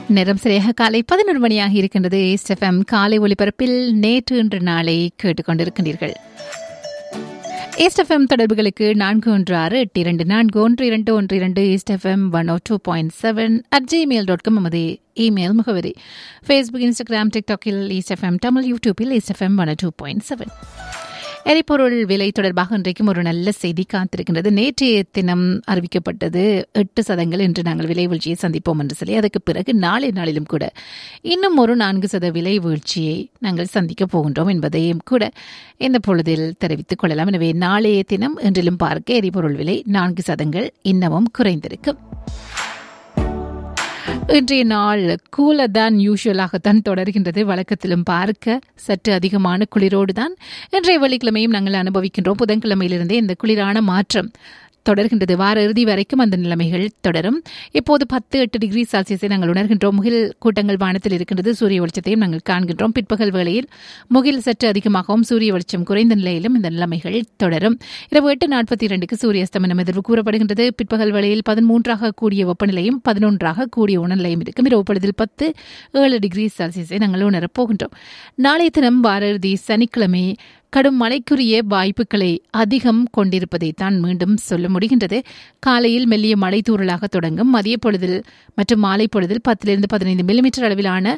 நேரம் சரியாக காலை பதினொரு மணியாக இருக்கின்றது எஸ்எஃப்எம் காலை ஒலிபரப்பில் நேற்று இன்று நாளை கேட்டுக்கொண்டிருக்கின்றீர்கள் எஸ்எஃப்எம் தொடர்புகளுக்கு நான்கு ஒன்று ஆறு எட்டு இரண்டு நான்கு ஒன்று இரண்டு ஒன்று இரண்டு SFM one O two point seven at Gmail dot com நமது இமெயில் முகவரி ஃபேஸ்புக் இன்ஸ்டாகிராம் டிக்டாக்கில் எஸ்எஃப்எம் தமிழ் யூடியூபில் SFM one two point seven எரிபொருள் விலை தொடர்பாக இன்றைக்கும் ஒரு நல்ல செய்தி காத்திருக்கின்றது நேற்றைய தினம் அறிவிக்கப்பட்டது எட்டு சதங்கள் என்று நாங்கள் விலை வீழ்ச்சியை சந்திப்போம் என்று சொல்லி அதுக்கு பிறகு நாளை நாளிலும் கூட இன்னும் ஒரு நான்கு சத விலை வீழ்ச்சியை நாங்கள் சந்திக்கப் போகின்றோம் என்பதையும் கூட இந்த பொழுதில் தெரிவித்துக் கொள்ளலாம் எனவே நாளைய தினம் என்றிலும் பார்க்க எரிபொருள் விலை நான்கு சதங்கள் இன்னமும் குறைந்திருக்கும் இன்றைய நாள் கூலர் தான் யூஸ்வலாகத்தான் தொடர்கின்றது வழக்கத்திலும் பார்க்க சற்று அதிகமான குளிரோடு தான் இன்றைய வெள்ளிக்கிழமையும் நாங்கள் அனுபவிக்கின்றோம் புதன்கிழமையிலிருந்தே இந்த குளிரான மாற்றம் தொடர்கின்றது வார இறுதி வரைக்கும் அந்த நிலைமைகள் தொடரும் இப்போது பத்து எட்டு டிகிரி செல்சியஸை நாங்கள் உணர்கின்றோம் முகில் கூட்டங்கள் வானத்தில் இருக்கின்றது சூரிய வெளிச்சத்தையும் நாங்கள் காண்கின்றோம் பிற்பகல் வேளையில் முகில் சற்று அதிகமாகவும் சூரிய வெளிச்சம் குறைந்த நிலையிலும் இந்த நிலைமைகள் தொடரும் இரவு எட்டு நாற்பத்தி இரண்டுக்கு சூரிய அஸ்தமனம் எதிர்வு கூறப்படுகின்றது பிற்பகல் வேளையில் பதிமூன்றாக கூடிய வெப்பநிலையும் பதினொன்றாக கூடிய உணர்நிலையும் இருக்கும் இரவு பொழுதில் பத்து ஏழு டிகிரி செல்சியஸை நாங்கள் உணரப் போகின்றோம் நாளைய தினம் வார இறுதி சனிக்கிழமை கடும் மழைக்குரிய வாய்ப்புகளை அதிகம் கொண்டிருப்பதை தான் மீண்டும் சொல்ல முடிகின்றது காலையில் மெல்லிய மழை தூறலாக தொடங்கும் மதிய பொழுதில் மற்றும் மாலை பொழுதில் பத்திலிருந்து பதினைந்து மில்லிமீட்டர் அளவிலான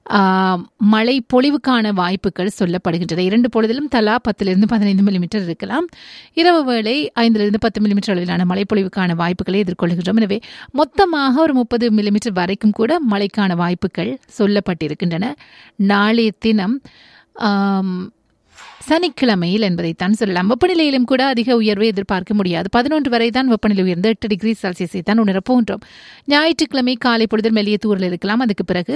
மழை பொழிவுக்கான வாய்ப்புகள் சொல்லப்படுகின்றன இரண்டு பொழுதிலும் தலா பத்திலிருந்து பதினைந்து மில்லிமீட்டர் இருக்கலாம் இரவு வேளை ஐந்திலிருந்து பத்து மில்லிமீட்டர் அளவிலான மழை பொழிவுக்கான வாய்ப்புகளை எதிர்கொள்கின்றோம் எனவே மொத்தமாக ஒரு முப்பது மில்லிமீட்டர் வரைக்கும் கூட மழைக்கான வாய்ப்புகள் சொல்லப்பட்டிருக்கின்றன நாளைய தினம் சனிக்கிழமையில் என்பதைத்தான் சொல்லலாம் வெப்பநிலையிலும் கூட அதிக உயர்வை எதிர்பார்க்க முடியாது பதினொன்று வரை தான் வெப்பநிலை உயர்ந்து எட்டு டிகிரி செல்சியஸை தான் உணரப் போகின்றோம் ஞாயிற்றுக்கிழமை காலை பொழுதில் மெல்லிய தூரல் இருக்கலாம் அதுக்கு பிறகு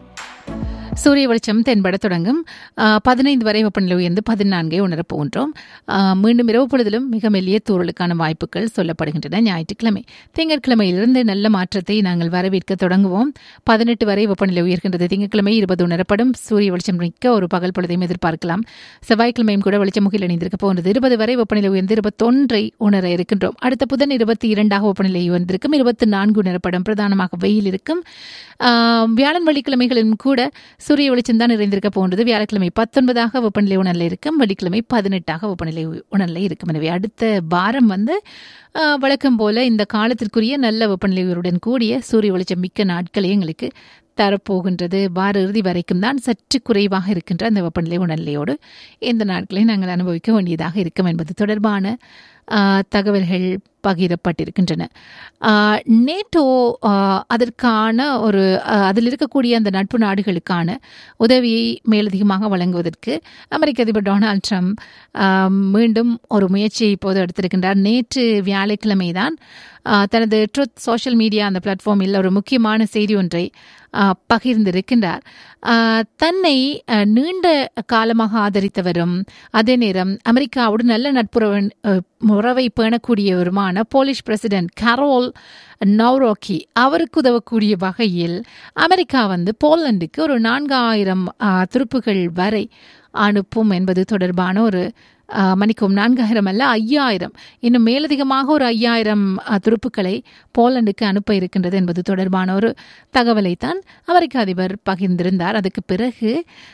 சூரிய வெளிச்சம் தென்பட தொடங்கும் பதினைந்து வரை வெப்பநிலை உயர்ந்து பதினான்கை உணரப் போகின்றோம் மீண்டும் இரவு பொழுதிலும் மிக மெல்லிய தூரலுக்கான வாய்ப்புகள் சொல்லப்படுகின்றன ஞாயிற்றுக்கிழமை திங்கட்கிழமையிலிருந்து நல்ல மாற்றத்தை நாங்கள் வரவேற்க தொடங்குவோம் பதினெட்டு வரை வெப்பநிலை உயர்கின்றது திங்கட்கிழமை இருபது உணரப்படும் சூரிய வெளிச்சம் மிக்க ஒரு பகல் பொழுதையும் எதிர்பார்க்கலாம் செவ்வாய்க்கிழமையும் கூட வெளிச்சம் முகில் அணிந்திருக்க போகின்றது இருபது வரை வெப்பநிலை உயர்ந்து இருபத்தொன்றை உணர இருக்கின்றோம் அடுத்த புதன் இருபத்தி இரண்டாக வெப்பநிலை உயர்ந்திருக்கும் இருபத்தி நான்கு உணரப்படும் பிரதானமாக வெயில் இருக்கும் வியாழன் வெள்ளிக்கிழமைகளிலும் கூட சூரிய வெளிச்சம் தான் நிறைந்திருக்க போன்றது வியாழக்கிழமை பத்தொன்பதாக வெப்பநிலை உணர்நிலை இருக்கும் வெள்ளிக்கிழமை பதினெட்டாக வெப்பநிலை உணர்நிலை இருக்கும் எனவே அடுத்த வாரம் வந்து வழக்கம் போல இந்த காலத்திற்குரிய நல்ல வெப்பநிலையுடன் கூடிய சூரிய வெளிச்சம் மிக்க நாட்களை எங்களுக்கு தரப்போகின்றது வார இறுதி வரைக்கும் தான் சற்று குறைவாக இருக்கின்ற அந்த வெப்பநிலை உணர்நிலையோடு இந்த நாட்களை நாங்கள் அனுபவிக்க வேண்டியதாக இருக்கும் என்பது தொடர்பான தகவல்கள் பகிரப்பட்டிருக்கின்றன நேட்டோ அதற்கான ஒரு அதில் இருக்கக்கூடிய அந்த நட்பு நாடுகளுக்கான உதவியை மேலதிகமாக வழங்குவதற்கு அமெரிக்க அதிபர் டொனால்ட் ட்ரம்ப் மீண்டும் ஒரு முயற்சியை இப்போது எடுத்திருக்கின்றார் நேற்று வியாழக்கிழமை தான் தனது ட்ருத் சோஷியல் மீடியா அந்த பிளாட்ஃபார்மில் ஒரு முக்கியமான செய்தி ஒன்றை பகிர்ந்திருக்கின்றார் தன்னை நீண்ட காலமாக ஆதரித்தவரும் அதே நேரம் அமெரிக்காவோடு நல்ல நட்புறவு உறவை பேணக்கூடியவருமான போலிஷ் பிரசிடென்ட் கரோல் நவ்ரோக்கி அவருக்கு உதவக்கூடிய வகையில் அமெரிக்கா வந்து போலண்டுக்கு ஒரு நான்காயிரம் துருப்புகள் வரை அனுப்பும் என்பது தொடர்பான ஒரு மன்னிக்கும் நான்காயிரம் அல்ல ஐயாயிரம் இன்னும் மேலதிகமாக ஒரு ஐயாயிரம் துருப்புக்களை போலண்டுக்கு அனுப்ப இருக்கின்றது என்பது தொடர்பான ஒரு தகவலைத்தான் அமெரிக்க அதிபர் பகிர்ந்திருந்தார் அதுக்கு பிறகு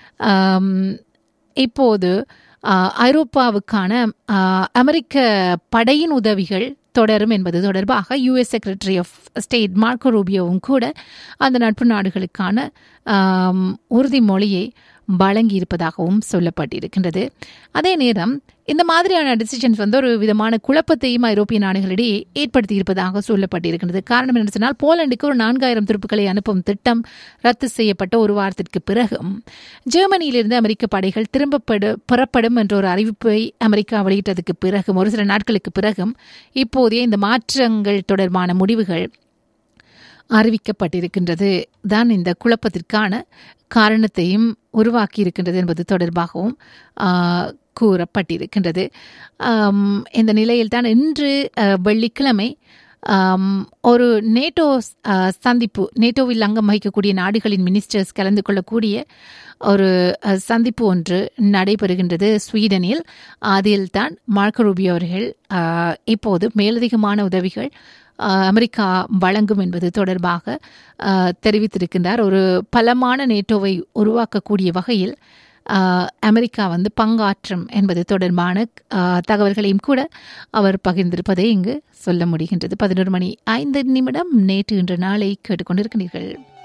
இப்போது ஐரோப்பாவுக்கான அமெரிக்க படையின் உதவிகள் தொடரும் என்பது தொடர்பாக US secretary of state Marco ரூபியோவும் கூட அந்த நட்பு நாடுகளுக்கான உறுதிமொழியை வழங்கியிருப்பதாகவும் சொல்லப்பட்டிருக்கின்றது அதே நேரம் இந்த மாதிரியான டிசிஷன்ஸ் வந்து ஒரு விதமான குழப்பத்தையும் ஐரோப்பிய நாடுகளிடையே ஏற்படுத்தி இருப்பதாக சொல்லப்பட்டிருக்கின்றது காரணம் என்ன சொன்னால் போலண்டுக்கு ஒரு நான்காயிரம் துருப்புக்களை அனுப்பும் திட்டம் ரத்து செய்யப்பட்ட ஒரு வாரத்திற்கு பிறகும் ஜெர்மனியிலிருந்து அமெரிக்க படைகள் திரும்பப்படு புறப்படும் என்ற ஒரு அறிவிப்பை அமெரிக்கா வெளியிட்டதுக்கு பிறகும் ஒரு சில நாட்களுக்கு பிறகும் இப்போதைய இந்த மாற்றங்கள் தொடர்பான முடிவுகள் அறிவிக்கப்பட்டிருக்கின்றது தான் இந்த குழப்பத்திற்கான காரணத்தையும் உருவாக்கி இருக்கின்றது என்பது தொடர்பாகவும் கூறப்பட்டிருக்கின்றது இந்த நிலையில்தான் இன்று வெள்ளிக்கிழமை ஆம், ஒரு நேட்டோ ஆ, சந்திப்பு நேட்டோவில் அங்கம் வகிக்கக்கூடிய நாடுகளின் மினிஸ்டர்ஸ் கலந்து கொள்ளக்கூடிய ஒரு அ, சந்திப்பு ஒன்று நடைபெறுகின்றது ஸ்வீடனில் அதில்தான் மார்க்கோ ரூபியோ அவர்கள் ஆ, இப்போது மேலதிகமான உதவிகள் ஆ, அமெரிக்கா வழங்கும் என்பது தொடர்பாக ஆ, தெரிவித்திருக்கின்றார் ஒரு பலமான நேட்டோவை உருவாக்கக்கூடிய வகையில் ஆ, அமெரிக்கா வந்து பங்காற்றும் என்பது தொடர்பான ஆ, தகவல்களையும் கூட அவர் பகிர்ந்திருப்பதை இங்கு சொல்ல முடிகின்றது பதினோரு மணி ஐந்து நிமிடம் நேற்று இன்று நாளை கேட்டுக்கொண்டிருக்கிறீர்கள்